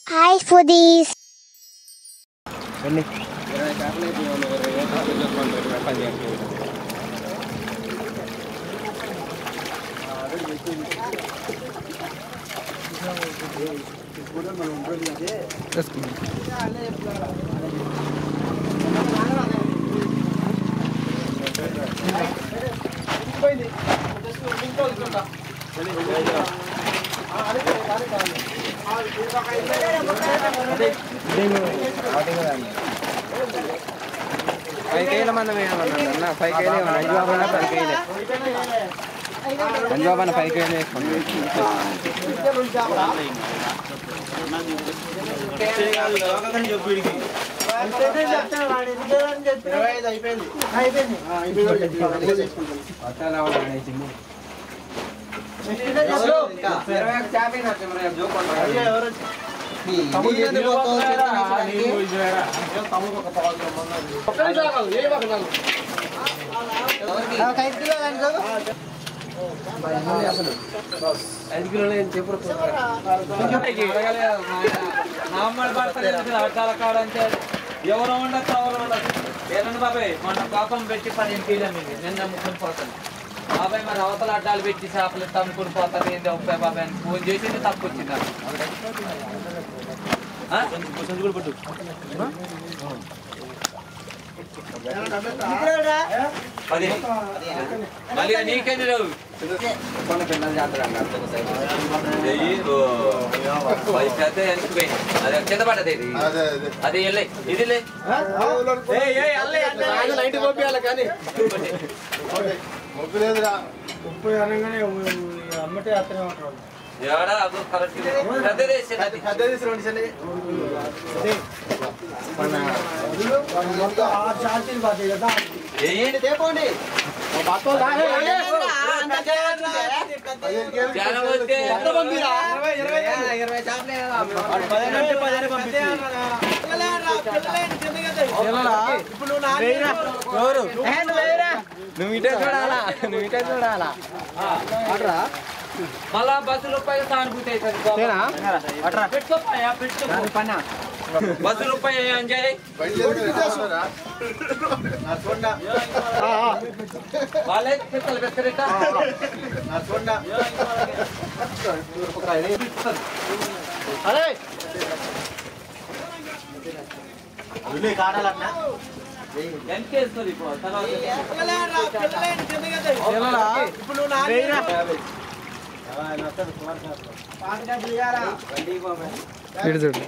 Hi, foodies. రండి five కేల మంది వేయమన్నా ఫైవ్ కేలే అంజబాబు అన్న పది కేలే అంజబాబు అన్న ఫైవ్ కేలే వేసుకోండి ఐదు కిలోలు చెప్పుడు నామ్మడి పడతలేదు అడ్డాల కాడంటే ఎవరు ఉండదు ఎవరు ఉండదు ఏనండి బాబాయ్ మొన్న పాపం పెట్టి పదిహేను కిలో మీకు నిన్న అమ్ముకుని పోతాను బాబాయ్ మరి అవతల అడ్డాలు పెట్టి చేపలు ఇస్తే అమ్ముకుని పోతారు ఏంటి ఒప్పే బాబాయ్ అని ఫోన్ చేసి తప్పు వచ్చింది ఆ? పది మళ్ళీ నీకేంది లేవు కొన్ని పిల్లలు జాతర వెయ్యి, ఓ, పది పెద్ద వెనక్కి పోయింది. అది కింద పడ్డది ఇది అది వెళ్ళే ఇది లే ఏయ్, ఏయ్, అల్లే, అల్లే. నైన్టీ పంపించాలి కానీ ఏడా అది కరెక్ట్ ఇది. పెద్దది వేసేది అది. వెయ్యి. చాలా వస్తే నువ్వు ఇటే చూడాలా నువ్వు ఇటే చూడాలా మళ్ళా బస్సు రూపాయలు సానుభూతి అవుతుంది బాబు. పెట్టుకోపాయా, పెట్టుకో. బస్సు రూపాయి ఎంజాయ్ వాళ్ళే చెప్తారు పెద్దరిట ఎంకేస్తుంది ఇప్పుడు తర్వాత ఇటు చూడు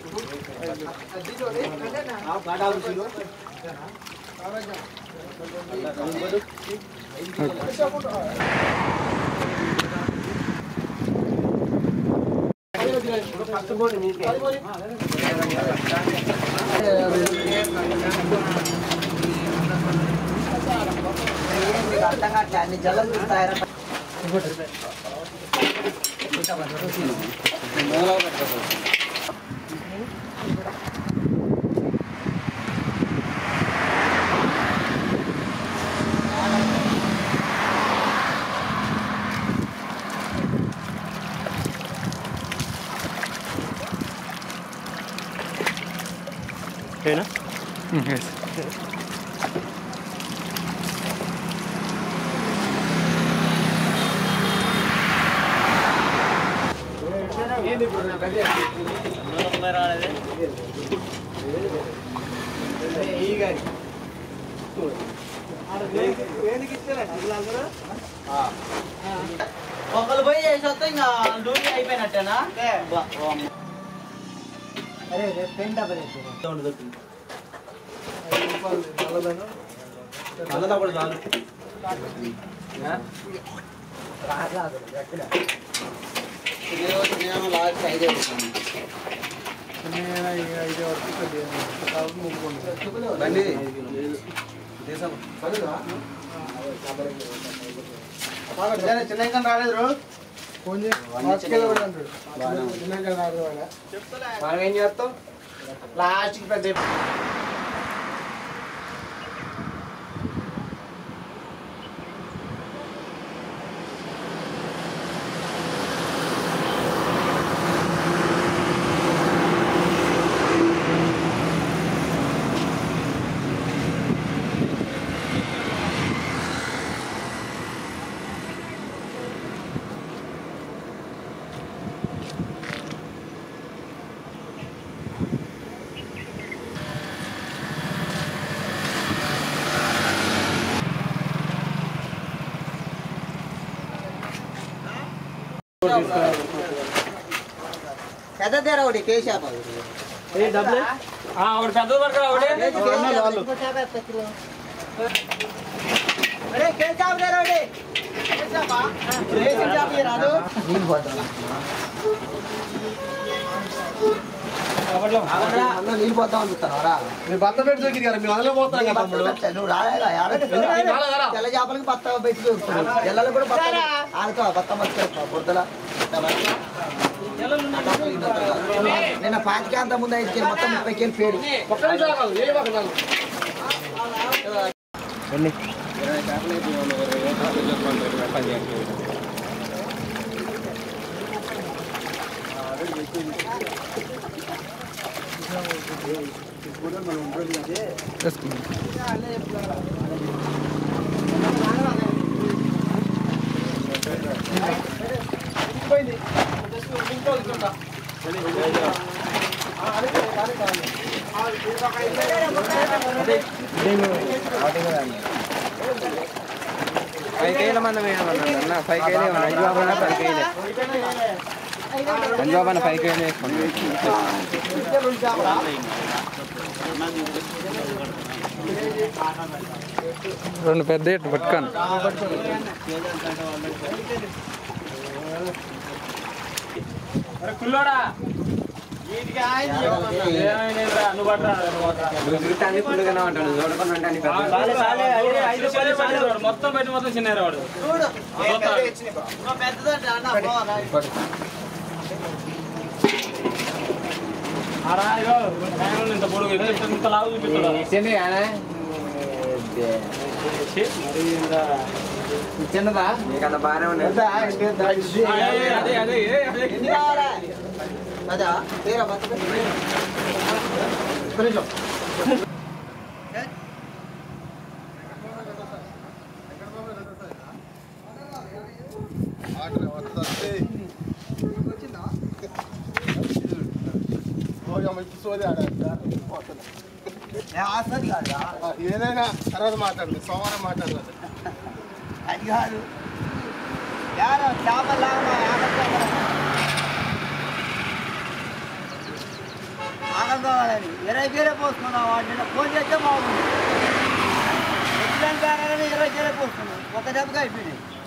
ఒకళ్ళు పోయి చేసి వస్తే ఇంకా డ్యూటీ అయిపోయినట్టేనా బండి చిన్న ఇంకా రాలేదు మనం ఏం చేస్తాం లాస్ట్ పెద్ద ఆ పెద్ద తీర ఒకటి కేశాప ఆ, ఒకటి పెద్దది పడక ఒకటి కేశాప తీర ఒకటి కేశాప రాదు నీళ్ళు పోతాం అనుకుంటున్నారా మీరు బత్త పెట్టి దొరికింది కదా మేము అందులో పోతాం కదా తమ్ముడు నువ్వు రాలేదా తెల్ల చేపలకి బత్త పెట్టి దొరుకుతుంది తెల్లలు కూడా బత్త ఆడుతా బత్త మర్చిపోతా బుద్ధల నిన్న పాతికాంత ముందు ఐదు కేలు మొత్తం ముప్పై కేలు పేరు ఒక్క నిమిషం ఆగు, ఏ మాకు నాకు. ఎన్ని ఇరవై చేపలు అయితే ఇవ్వండి, ఇరవై వేలు తెచ్చుకోండి, ఇరవై పదిహేను కేజీలు. పది కేజీల మందం వేయమన్నాడు అన్న పది కేజీలు ఇవ్వండి అంజు బాబు అన్న పది కేజీలే అంజు బాబు అన్న పది కేజీలు వేసుకోండి రెండు పెద్ద ఎట్టు పట్టుకోండి అరే కుల్లోడా ఏమైందిరా? నువ్వు పట్టురా, నువ్వు పట్టురా. నువ్వు చూస్తే అన్ని ఫుల్గానే ఉంటాడు చూడకుండా ఉంటే అన్ని పెద్ద ఐదు ఐదు పది పది వాడు. మొత్తం పెట్టి మొత్తం చిన్నారు వాడు పెద్దదంటే అన్న ఆరా, ఇగో, ఫ్యాన్ ఇంత పొడుగు ఇది, ఇంత- ఇంత లావు చూపిస్తాడు. ఇచ్చింది కానీ ఛీ, మరి ఇంత- చిన్నదా నీకన్నా బాగానే ఉన్నది ఆ, ఏ, అదే అదే ఏ, అదే ఎన్ని కావాలా అదా తీరా బత్త పెట్టి ఆస్తి కాదా ఏదైనా తర్వాత మాట్లాడదు సోమవారం మాట్లాడదు అది కాదు యారో చేపలాగా ఆగం కావాలని ఇరవై కేరే పోసుకున్నాం వాటిని ఫోన్ చేస్తే బాగుంది ఎట్లా ఇరవై కేరే పోసుకున్నాం ఒక దెబ్బగా అయిపోయినాయి